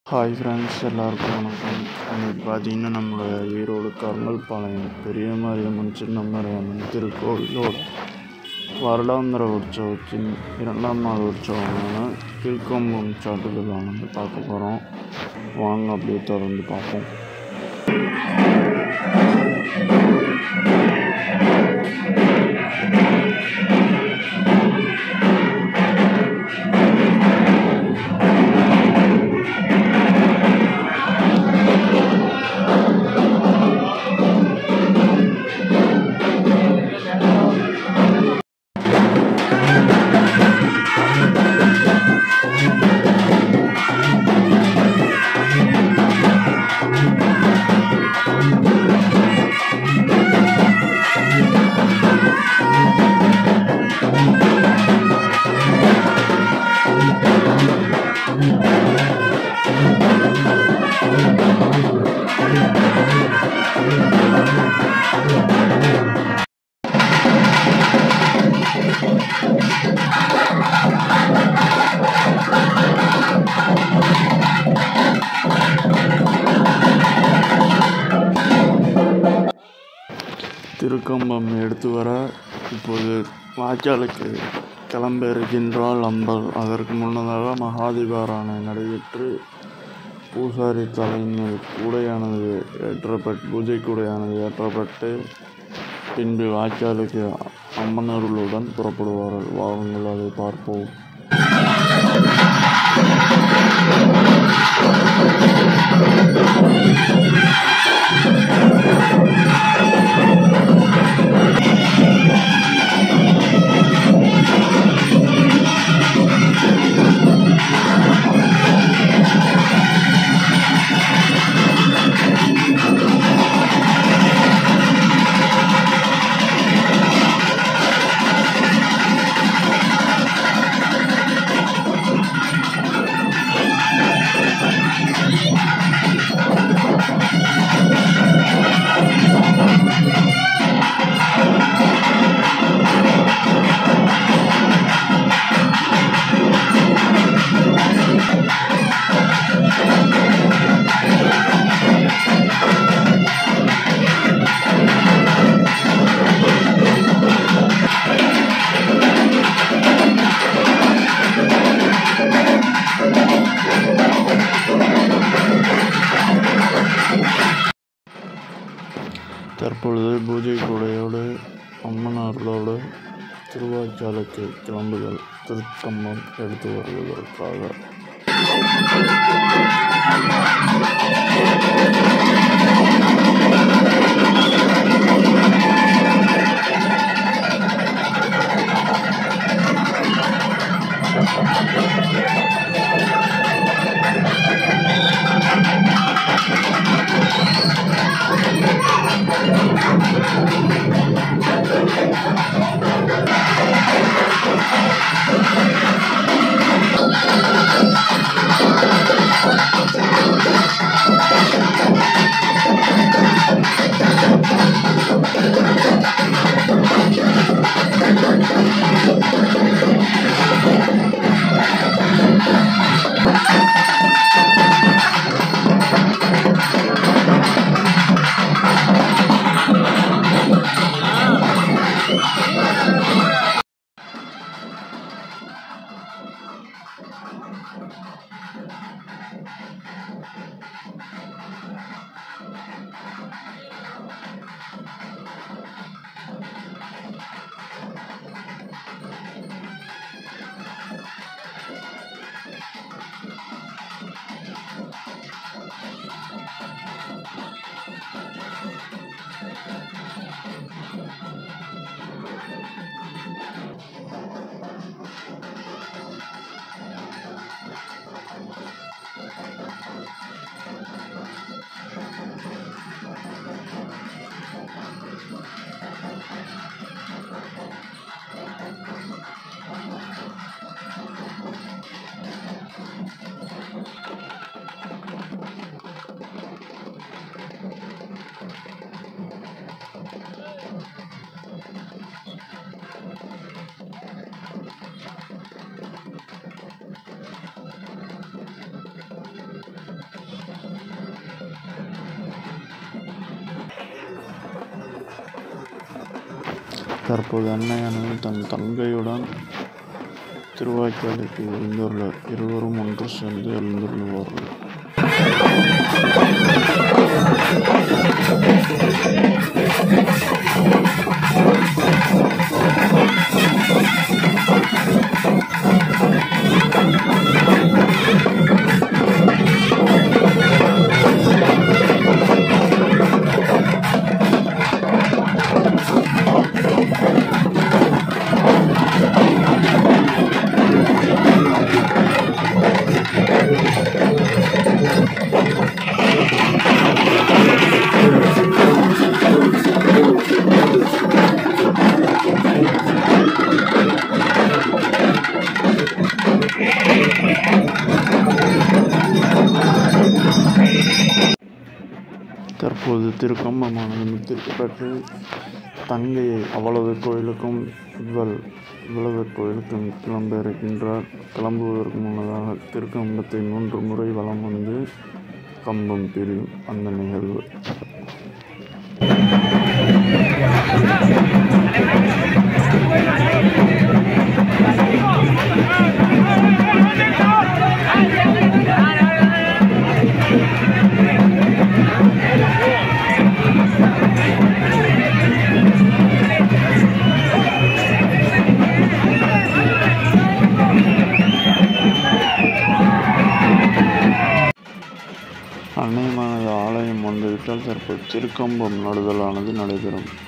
hi friends எல்லாருக்கும் வணக்கம் இன்னைக்கு பார்த்தீங்கன்னா நம்மளோட ஈரோடு கருங்கல்பாளையம் பெரிய மாரியம்மன் சின்ன மாரியம்மன் திருக்கோவிலோட வருடாந்திர உற்சவத்தின் இரண்டாம் நாள் உற்சவமான திருக்கம்பம் சாட்டுதலானது பார்க்க போகிறோம் வாங்க அப்படியே தொடர்ந்து பார்ப்போம் திருக்கம்பம் எடுத்து வர இப்போது வாய்க்காலுக்கு கிளம்ப இருக்கின்றாள் அம்பல் அதற்கு முன்னதாக மகாதிபாராணை நடைபெற்று பூசாரி தலைமையில் கூடையானது ஏற்றப்பட்டு பூஜை கூடையானது ஏற்றப்பட்டு பின்பு வாய்க்காலுக்கு அம்மனருளுடன் புறப்படுவார்கள் வாருங்கள் அதை பார்ப்போம் தற்பொழுது பூஜை கூடையோடு அம்மன் அருளோடு திருவாய்க்காலுக்கு கிளம்புதல் திருக்கம்பம் எடுத்து வருவதற்காக Thank தற்போது அன்னையானது தன் தங்கையுடன் திருவாய்க்காலுக்கு எழுந்துள்ளார் இருவரும் ஒன்று சேர்ந்து எழுந்துள்ளார்கள் தற்போது திருக்கம்பமானது முத்திற்கு பெற்று தங்கையை அவளது கோயிலுக்கும் இவள் இவளது கோயிலுக்கும் கிளம்ப இருக்கின்றார் கிளம்புவதற்கு முன்னதாக திருக்கம்பத்தை மூன்று முறை வலம் வந்து கம்பம் பிரியும் அந்த நிகழ்வு அன்னையமானது ஆலயம் வந்துவிட்டால் தற்போது திருக்கம்பம் நடுதலானது நடைபெறும்